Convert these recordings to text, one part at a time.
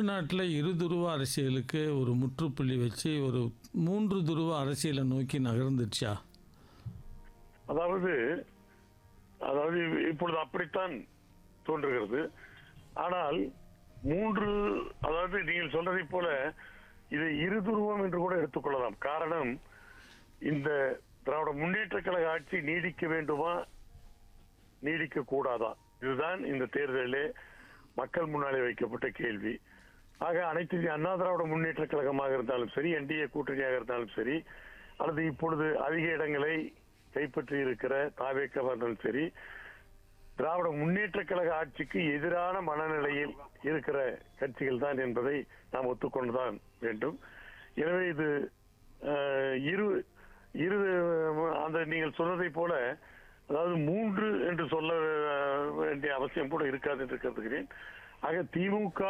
தமிழ்நாட்டில் இருதுருவ அரசியலுக்கு ஒரு முற்றுப்புள்ளி வச்சு ஒரு மூன்று துருவ அரசியலை நோக்கி நகர்ந்துச்சா அதாவது அதாவது இப்பொழுது அப்படித்தான் தோன்றுகிறது ஆனால் மூன்று அதாவது நீங்கள் சொல்றதைப் போல இது இருதுருவம் என்று கூட எடுத்துக்கொள்ளலாம் காரணம் இந்த திராவிட முன்னேற்ற கழக ஆட்சி நீடிக்க வேண்டுமா நீடிக்க கூடாதா இதுதான் இந்த தேர்தலிலே மக்கள் முன்னாலே வைக்கப்பட்ட கேள்வி ஆக அனைத்து இந்திய அண்ணா திராவிட முன்னேற்ற கழகமாக இருந்தாலும் சரி என்டிஏ கூட்டணியாக இருந்தாலும் சரி அல்லது இப்பொழுது அதிக இடங்களை கைப்பற்றி இருக்கிற தாவேக்கா இருந்தாலும் சரி திராவிட முன்னேற்ற கழக ஆட்சிக்கு எதிரான மனநிலையில் இருக்கிற கட்சிகள் தான் என்பதை நாம் ஒத்துக்கொண்டுதான் வேண்டும் எனவே இது அஹ், இரு இரு அந்த நீங்கள் சொன்னதை போல அதாவது மூன்று என்று சொல்ல அஹ், வேண்டிய அவசியம் கூட இருக்காது என்று கருதுகிறேன் ஆக திமுக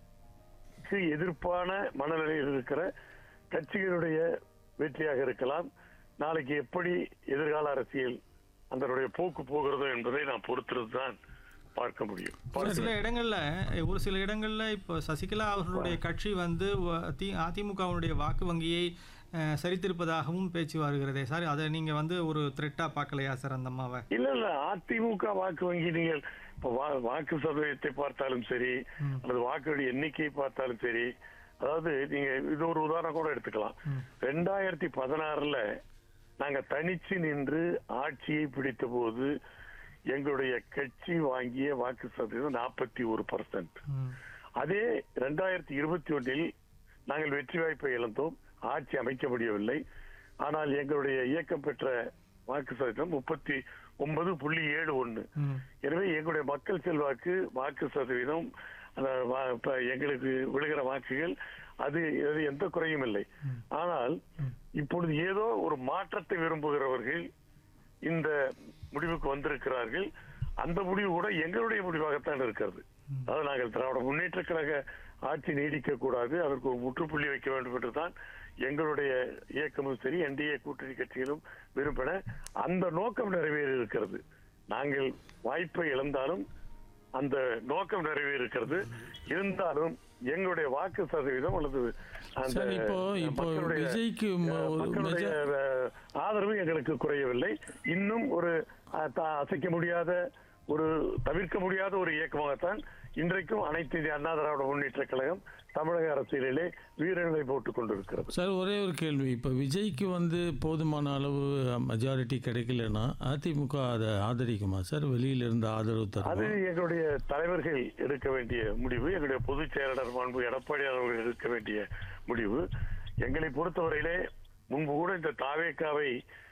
க்கு எதிர்ப்பான மனநிலையில் இருக்கிற கட்சிகளுடைய வெற்றியாக இருக்கலாம் நாளைக்கு எப்படி எதிர்கால அரசியல் அதனுடைய போக்கு போகிறதோ என்பதை நாம் பொறுத்திருந்து தான் பார்க்க முடியும் ஒரு சில இடங்கள்ல ஒரு சில இடங்கள்ல இப்போ சசிகலா அவர்களுடைய கட்சி வந்து வ- தி அதிமுகவினுடைய வாக்கு வங்கியை அஹ், சரித்திருப்பதாகவும் பேச்சு வருகிறதே சார் அதை நீங்க வந்து ஒரு த்ரெட்டா பார்க்கலையா சார் அந்த அம்மாவை இல்ல இல்ல அதிமுக வாக்கு வங்கி நீங்கள் இப்ப வா- வாக்கு சதவீதத்தை பார்த்தாலும் சரி அல்லது வாக்குடைய எண்ணிக்கையை பார்த்தாலும் சரி அதாவது நீங்க இது ஒரு உதாரணம் கூட எடுத்துக்கலாம் ரெண்டாயிரத்தி பதினாறுல நாங்க தனிச்சு நின்று ஆட்சியை பிடித்த போது எங்களுடைய கட்சி வாங்கிய வாக்கு சதவீதம் நாற்பத்தி ஒரு பர்சன்ட் ம். அதே ரெண்டாயிரத்தி இருபத்தி ஒன்றில் நாங்கள் வெற்றி வாய்ப்பை இழந்தோம் ஆட்சி அமைக்க முடியவில்லை ஆனால் எங்களுடைய இயக்கம் பெற்ற வாக்கு சதவீதம் முப்பத்தி ஒன்பது புள்ளி ஏழு ஒன்னு ம். எனவே எங்களுடைய மக்கள் செல்வாக்கு வாக்கு சதவீதம் அந்த வா- இப்ப எங்களுக்கு விழுகிற வாக்குகள் அது அது எந்த குறையும் இல்லை ஆனால் இப்பொழுது ஏதோ ஒரு மாற்றத்தை விரும்புகிறவர்கள் இந்த முடிவுக்கு வந்திருக்கிறார்கள் அந்த முடிவு கூட எங்களுடைய முடிவாகத்தான் இருக்கிறது அதாவது நாங்கள் திராவிட முன்னேற்ற கழக ஆட்சி நீடிக்க கூடாது அதற்கு ஒரு முற்றுப்புள்ளி வைக்க வேண்டும் என்றுதான் எங்களுடைய இயக்கமும் சரி என்டிஏ கூட்டணி கட்சிகளும் விரும்பின அந்த நோக்கம் நிறைவேறி இருக்கிறது நாங்கள் வாய்ப்பை இழந்தாலும் அந்த நோக்கம் நிறைவேறி இருக்கிறது இருந்தாலும் எங்களுடைய வாக்கு சதவீதம் அல்லது அந்த சார், இப்போ- இப்போ மக்களுடைய, விஜய்க்கு ம- அஹ், ஒரு மக்களுடைய அஹ், ஆதரவு எங்களுக்கு குறையவில்லை இன்னும் ஒரு அஹ், த- அசைக்க முடியாத ஒரு தவிர்க்க முடியாத ஒரு இயக்கமாகத்தான் இன்றைக்கும் அனைத்து இந்திய அண்ணா திராவிட முன்னேற்ற கழகம் தமிழக அரசியலிலே வீரநிலை போட்டுக் கொண்டிருக்கிறது சார் ஒரே ஒரு கேள்வி இப்போ விஜய்க்கு வந்து போதுமான அளவு மெஜாரிட்டி கிடைக்கலன்னா அதிமுக அதை ஆதரிக்குமா சார் வெளியில இருந்து ஆதரவு அது தருமா எங்களுடைய தலைவர்கள் எடுக்க வேண்டிய முடிவு எங்களுடைய பொதுச் செயலாளர் மாண்பு எடப்பாடி அவர்கள் எடுக்க வேண்டிய முடிவு எங்களை பொறுத்தவரையிலே முன்பு கூட இந்த தாவேக்காவை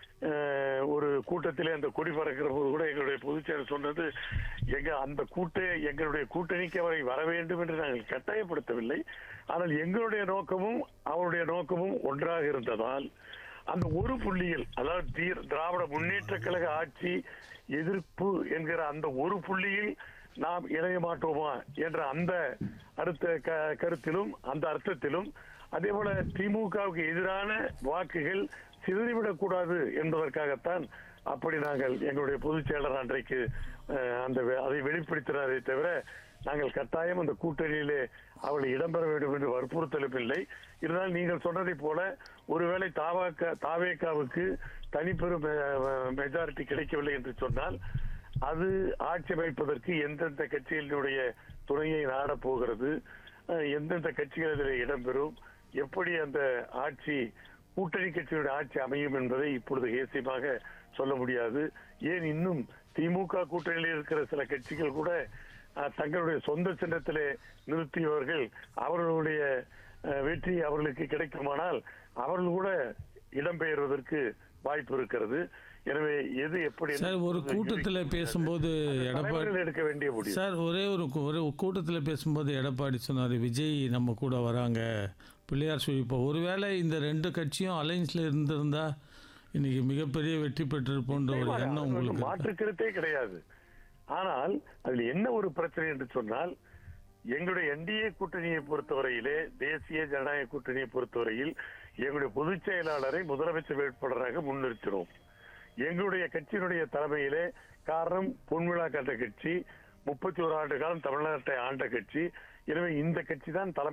அஹ், ஒரு கூட்டத்திலே அந்த கொடி பறக்கிற போது கூட எங்களுடைய பொதுச் செயலர் சொன்னது எங்க அந்த கூட்ட எங்களுடைய கூட்டணிக்கு அவரை வர வேண்டும் என்று நாங்கள் கட்டாயப்படுத்தவில்லை ஆனால் எங்களுடைய நோக்கமும் அவருடைய நோக்கமும் ஒன்றாக இருந்ததால் அந்த ஒரு புள்ளியில் அதாவது தீர்- திராவிட முன்னேற்ற கழக ஆட்சி எதிர்ப்பு என்கிற அந்த ஒரு புள்ளியில் நாம் இணைய மாட்டோமா என்ற அந்த அடுத்த க- கருத்திலும் அந்த அர்த்தத்திலும் அதே போல திமுகவுக்கு எதிரான வாக்குகள் சிதறிவிடக் கூடாது என்பதற்காகத்தான் அப்படி நாங்கள் எங்களுடைய பொதுச் செயலர் அன்றைக்கு அஹ், அந்த வெ- அதை வெளிப்படுத்தினாரே தவிர நாங்கள் கட்டாயம் அந்த கூட்டணியிலே அவளை இடம்பெற வேண்டும் என்று வற்புறுத்தலும் இல்லை இருந்தால் நீங்கள் சொன்னதை போல ஒருவேளை தாவாக்க தாவேக்காவுக்கு தனிப்பெரும் மெஜாரிட்டி கிடைக்கவில்லை என்று சொன்னால் அது ஆட்சி அமைப்பதற்கு எந்தெந்த கட்சிகளினுடைய துணையை நாடப் போகிறது அஹ், எந்தெந்த கட்சிகள் இதில் இடம்பெறும் எப்படி அந்த ஆட்சி கூட்டணி கட்சியுடைய ஆட்சி அமையும் என்பதை இப்பொழுது ஏசியமாக சொல்ல முடியாது ஏன் இன்னும் திமுக கூட்டணியில் இருக்கிற சில கட்சிகள் கூட அஹ், தங்களுடைய சொந்த சின்னத்திலே நிறுத்தியவர்கள் அவர்களுடைய அஹ், வெற்றி அவர்களுக்கு கிடைக்குமானால் அவர்கள் கூட இடம்பெயர்வதற்கு வாய்ப்பு இருக்கிறது எனவே எது எப்படி சார் ஒரு கூட்டத்தில் பேசும்போது எடப்பாடி தலைவர்கள் எடுக்க வேண்டிய முடிவு சார் ஒரே ஒரு கூ- ஒரு கூட்டத்தில் பேசும்போது எடப்பாடி சொன்னார் விஜய் நம்ம கூட வராங்க பிள்ளையார் சொல்லி இப்போ ஒருவேளை இந்த ரெண்டு கட்சியும் அலைன்ஸில் இருந்திருந்தா இன்னைக்கு மிகப்பெரிய வெற்றி பெற்றிருப்போன்ற ஒரு நிச்சயமாக, எண்ணம் அது ஒரு உங்களுக்கு மாற்று கருத்தே கிடையாது ஆனால் அதில் என்ன ஒரு பிரச்சனை என்று சொன்னால் எங்களுடைய என்டிஏ கூட்டணியை பொறுத்தவரையிலே தேசிய ஜனநாயக கூட்டணியை பொறுத்தவரையில் எங்களுடைய பொதுச் செயலாளரை முதலமைச்சர் வேட்பாளராக முன்னிறுத்தினோம் எங்களுடைய கட்சியினுடைய தலைமையிலே காரணம் பொன்விழா கண்ட கட்சி முப்பத்தி ஒரு ஆண்டு காலம் தமிழ்நாட்டை ஆண்ட கட்சி எனவே இந்த கட்சி தான் தலைமை